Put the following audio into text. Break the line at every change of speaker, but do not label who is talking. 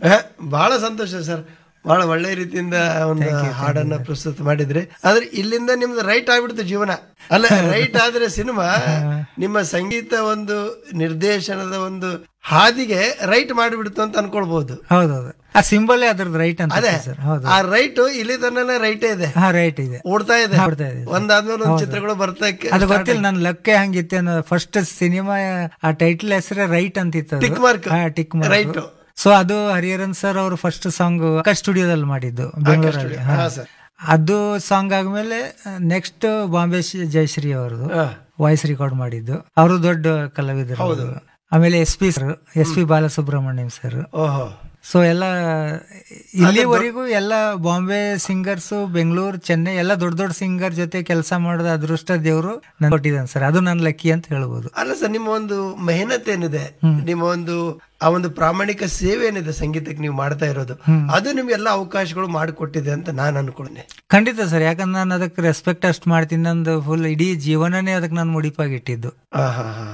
ಹ, ಬಹಳ ಸಂತೋಷ ಸರ್ ಬಹಳ ಒಳ್ಳೆ ರೀತಿಯಿಂದ ಒಂದು ಹಾಡನ್ನ ಪ್ರಸ್ತುತ ಮಾಡಿದ್ರಿ ಆದ್ರೆ ಇಲ್ಲಿಂದ ನಿಮ್ದು ರೈಟ್ ಆಗ್ಬಿಡ್ತು ಜೀವನ ಅಲ್ಲ ರೈಟ್ ಆದ್ರೆ ಸಿನಿಮಾ ನಿಮ್ಮ ಸಂಗೀತ ಒಂದು ನಿರ್ದೇಶನದ ಒಂದು ಹಾದಿಗೆ ರೈಟ್ ಮಾಡಿಬಿಡ್ತು ಅಂತ ಅನ್ಕೊಳ್ಬಹುದು
ಹೌದೌದು ಆ ಸಿಂಬಲ್ ಅದ್ರದ್ದು ರೈಟ್ ಅಂತ
ಅದೇ
ಸರ್ ಹೌದು
ಆ ರೈಟ್ ಇಲ್ಲಿ ತನಕ ರೈಟೇ ಇದೆ
ಹಾ ರೈಟ್ ಇದೆ
ಓಡ್ತಾ ಇದೆ
ಓಡ್ತಾ ಇದೆ.
ಒಂದಾದ್ಮೇಲೆ ಒಂದ್ ಚಿತ್ರಗಳು ಬರ್ತಾ
ಅದು ಗೊತ್ತಿಲ್ಲ ನನ್ ಲಕ್ಕೆ ಹಂಗಿತ್ತೆ ಅನ್ನೋ ಫಸ್ಟ್ ಸಿನಿಮಾ ಆ ಟೈಟಲ್ ಹೆಸರೇ ರೈಟ್ ಅಂತಿತ್ತು
Tick mark.
Tick
Right.
So ಅದು ಹರಿಹರನ್ ಸರ್ ಅವರು ಫಸ್ಟ್ ಸಾಂಗ್ ಸ್ಟುಡಿಯೋದಲ್ಲಿ ಮಾಡಿದ್ದು ಬೆಂಗಳೂರಲ್ಲಿ ಹಾ.
ಹಾ, ಸರ್.
ಅದು ಸಾಂಗ್ ಆದ್ಮೇಲೆ ನೆಕ್ಸ್ಟ್ ಬಾಂಬೆ ಶ್- ಜಯಶ್ರೀ ಅವರದು
ಹಾ.
ವಾಯ್ಸ್ ರೆಕಾರ್ಡ್ ಮಾಡಿದ್ದು ಅವರು ದೊಡ್ಡ ಕಲಾವಿದರು ಅವ್ರು. ಆಮೇಲೆ S P sir S P Balasubrahmanyam sir
ಓಹೋ
ಸೊ ಎಲ್ಲ ಇಲ್ಲಿವರೆಗೂ ಎಲ್ಲ ಬಾಂಬೆ ಸಿಂಗರ್ಸ್ ಬೆಂಗಳೂರು ಚೆನ್ನೈ ಎಲ್ಲ ದೊಡ್ಡ ದೊಡ್ಡ ಸಿಂಗರ್ ಜೊತೆ ಕೆಲಸ ಮಾಡೋದ ಅದೃಷ್ಟ ದೇವರು ನನ್ ಕೊಟ್ಟಿದ್ದಾನೆ ಸರ್ ಅದು ನನ್ನ ಲಕ್ಕಿ ಅಂತ ಹೇಳ್ಬೋದು
ಅಲ್ಲ ಸರ್ ನಿಮ್ಮ ಒಂದು ಮೆಹನತ್ ಏನಿದೆ ನಿಮ್ಮ ಒಂದು ಆ ಒಂದು ಪ್ರಾಮಾಣಿಕ ಸೇವೆ ಏನಿದೆ ಸಂಗೀತಕ್ಕೆ ನೀವು ಮಾಡ್ತಾ ಇರೋದು ಅದು ನಿಮ್ಗೆಲ್ಲ ಅವಕಾಶಗಳು ಮಾಡಿಕೊಟ್ಟಿದೆ ಅಂತ ನಾನು ಅನ್ಕೊಂಡೆ
ಖಂಡಿತ ಸರ್ ಯಾಕಂದ್ರೆ ನಾನು ಅದಕ್ಕೆ ರೆಸ್ಪೆಕ್ಟ್ ಅಷ್ಟು ಮಾಡ್ತೀನಿ ನಂದು ಫುಲ್ ಇಡೀ ಜೀವನನೇ ಅದಕ್ಕೆ ನಾನು ಮುಡಿಪಾಗಿಟ್ಟಿದ್ದು
ಹಾ ಹಾ ಹಾ